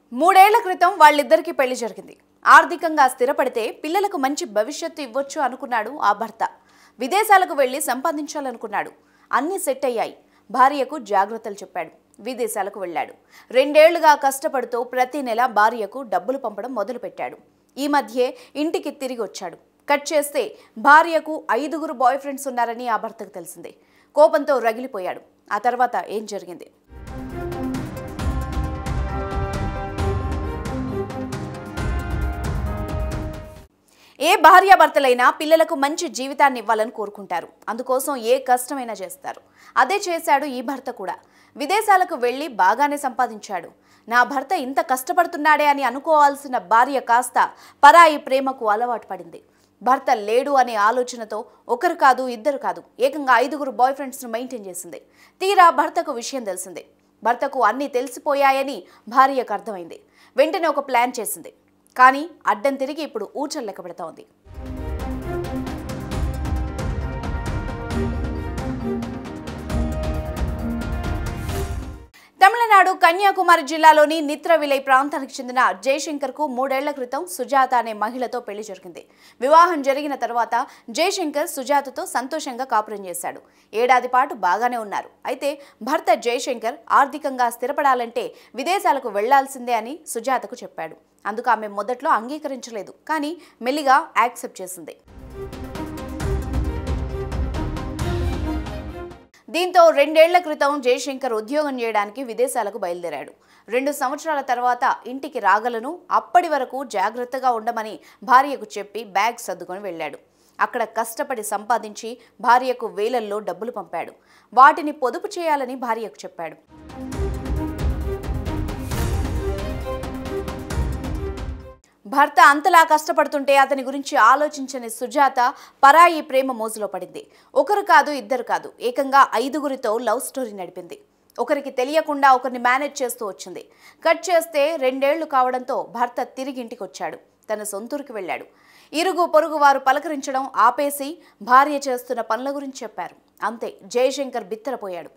మూడేళ్ల క్రితం వాళ్ళిద్దరికీ పెళ్లి జరిగింది ఆర్థికంగా స్థిరపడితే పిల్లలకు మంచి భవిష్యత్తు ఇవ్వొచ్చు అనుకున్నాడు ఆ భర్త విదేశాలకు వెళ్లి సంపాదించాలనుకున్నాడు అన్నీ సెట్ అయ్యాయి భార్యకు జాగ్రత్తలు చెప్పాడు విదేశాలకు వెళ్ళాడు రెండేళ్లుగా కష్టపడుతూ ప్రతి నెల భార్యకు డబ్బులు పంపడం మొదలుపెట్టాడు ఈ మధ్యే ఇంటికి తిరిగి వచ్చాడు కట్ చేస్తే భార్యకు ఐదుగురు బాయ్ ఫ్రెండ్స్ ఉన్నారని ఆ భర్తకు తెలిసింది కోపంతో రగిలిపోయాడు ఆ తర్వాత ఏం జరిగింది ఏ భార్యాభర్తలైనా పిల్లలకు మంచి జీవితాన్ని ఇవ్వాలని కోరుకుంటారు అందుకోసం ఏ కష్టమైనా చేస్తారు అదే చేశాడు ఈ భర్త కూడా విదేశాలకు వెళ్ళి బాగానే సంపాదించాడు నా భర్త ఇంత కష్టపడుతున్నాడే అని అనుకోవాల్సిన భార్య కాస్త పరాయి ప్రేమకు అలవాటు పడింది భర్త లేడు అనే ఆలోచనతో ఒకరు కాదు ఇద్దరు కాదు ఏకంగా ఐదుగురు బాయ్ ఫ్రెండ్స్ను మెయింటైన్ చేసింది తీరా భర్తకు విషయం తెలిసింది భర్తకు అన్నీ తెలిసిపోయాయని భార్యకు అర్థమైంది వెంటనే ఒక ప్లాన్ చేసింది కానీ అడ్డం తిరిగి ఇప్పుడు ఊచలు లెక్క పెడతా ఉంది తమిళనాడు కన్యాకుమారి జిల్లాలోని నిత్రవిలై ప్రాంతానికి చెందిన జయశంకర్ కు మూడేళ్ల క్రితం సుజాత అనే మహిళతో పెళ్లి జరిగింది వివాహం జరిగిన తర్వాత జయశంకర్ సుజాతతో సంతోషంగా కాపురం చేశాడు ఏడాది పాటు బాగానే ఉన్నారు అయితే భర్త జయశంకర్ ఆర్థికంగా స్థిరపడాలంటే విదేశాలకు వెళ్లాల్సిందే అని సుజాతకు చెప్పాడు అందుకు ఆమె మొదట్లో అంగీకరించలేదు కానీ మెల్లిగా యాక్సెప్ట్ చేసింది దీంతో రెండేళ్ల క్రితం జయశంకర్ ఉద్యోగం చేయడానికి విదేశాలకు బయలుదేరాడు రెండు సంవత్సరాల తర్వాత ఇంటికి రాగలను అప్పటి వరకు జాగ్రత్తగా ఉండమని భార్యకు చెప్పి బ్యాగ్ సర్దుకొని వెళ్ళాడు అక్కడ కష్టపడి సంపాదించి భార్యకు వేలల్లో డబ్బులు పంపాడు వాటిని పొదుపు చేయాలని భార్యకు చెప్పాడు భర్త అంతలా కష్టపడుతుంటే అతని గురించి ఆలోచించని సుజాత పరాయి ప్రేమ మోజులో పడింది ఒకరు కాదు ఇద్దరు కాదు ఏకంగా ఐదుగురితో లవ్ స్టోరీ నడిపింది ఒకరికి తెలియకుండా ఒకరిని మేనేజ్ చేస్తూ వచ్చింది కట్ చేస్తే రెండేళ్లు కావడంతో భర్త తిరిగి ఇంటికి వచ్చాడు తన సొంతూరికి వెళ్ళాడు ఇరుగు పొరుగు వారు పలకరించడం ఆపేసి భార్య చేస్తున్న పనుల గురించి చెప్పారు అంతే జయశంకర్ బిత్తరపోయాడు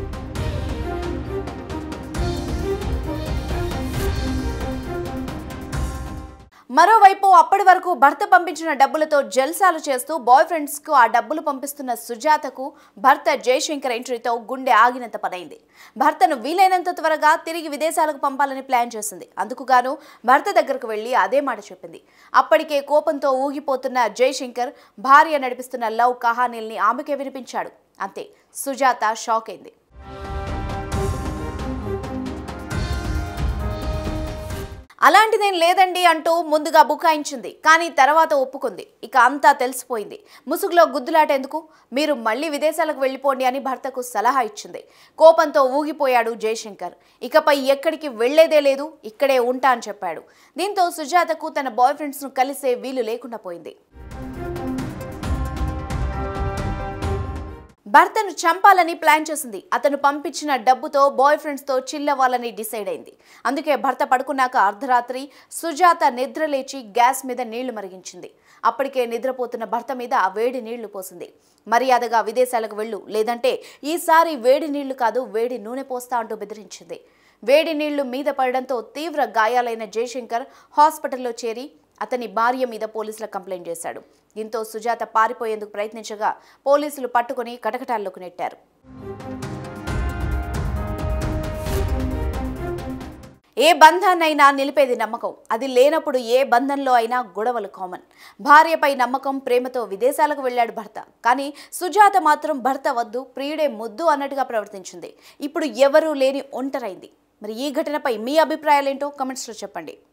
మరోవైపు అప్పటి వరకు భర్త పంపించిన డబ్బులతో జల్సాలు చేస్తూ బాయ్ ఫ్రెండ్స్ కు ఆ డబ్బులు పంపిస్తున్న సుజాతకు భర్త జయశంకర్ ఎంట్రీతో గుండె ఆగినంత పనైంది భర్తను వీలైనంత త్వరగా తిరిగి విదేశాలకు పంపాలని ప్లాన్ చేసింది అందుకు గాను భర్త దగ్గరకు వెళ్లి అదే మాట చెప్పింది అప్పటికే కోపంతో ఊగిపోతున్న జయశంకర్ భార్య నడిపిస్తున్న లవ్ కహానీల్ని ఆమెకే వినిపించాడు అంతే సుజాత షాక్ అయింది అలాంటిదేం లేదండి అంటూ ముందుగా బుకాయించింది కానీ తర్వాత ఒప్పుకుంది ఇక అంతా తెలిసిపోయింది ముసుగులో గుద్దులాట ఎందుకు మీరు మళ్ళీ విదేశాలకు వెళ్ళిపోండి అని భర్తకు సలహా ఇచ్చింది కోపంతో ఊగిపోయాడు జయశంకర్ ఇకపై ఎక్కడికి వెళ్లేదే లేదు ఇక్కడే ఉంటా అని చెప్పాడు దీంతో సుజాతకు తన బాయ్ ఫ్రెండ్స్ను కలిసే వీలు లేకుండా పోయింది భర్తను చంపాలని ప్లాన్ చేసింది అతను పంపించిన డబ్బుతో బాయ్ ఫ్రెండ్స్తో చిల్లవ్వాలని డిసైడ్ అయింది అందుకే భర్త పడుకున్నాక అర్ధరాత్రి సుజాత నిద్ర లేచి గ్యాస్ మీద నీళ్లు మరిగించింది అప్పటికే నిద్రపోతున్న భర్త మీద ఆ వేడి నీళ్లు పోసింది మర్యాదగా విదేశాలకు వెళ్ళు లేదంటే ఈసారి వేడి నీళ్లు కాదు వేడి నూనె పోస్తా అంటూ బెదిరించింది వేడి నీళ్లు మీద పడడంతో తీవ్ర గాయాలైన జయశంకర్ హాస్పిటల్లో చేరి అతని భార్య మీద పోలీసులకు కంప్లైంట్ చేశాడు దీంతో సుజాత పారిపోయేందుకు ప్రయత్నించగా పోలీసులు పట్టుకుని కటకటాల్లోకి నెట్టారు ఏ బంధాన్నైనా నిలిపేది నమ్మకం అది లేనప్పుడు ఏ బంధంలో అయినా గొడవలు కామన్ భార్యపై నమ్మకం ప్రేమతో విదేశాలకు వెళ్ళాడు భర్త కానీ సుజాత మాత్రం భర్త వద్దు ప్రియుడే ముద్దు అన్నట్టుగా ప్రవర్తించింది ఇప్పుడు ఎవరూ లేని ఒంటరైంది మరి ఈ ఘటనపై మీ అభిప్రాయాలేంటో కమెంట్స్లో చెప్పండి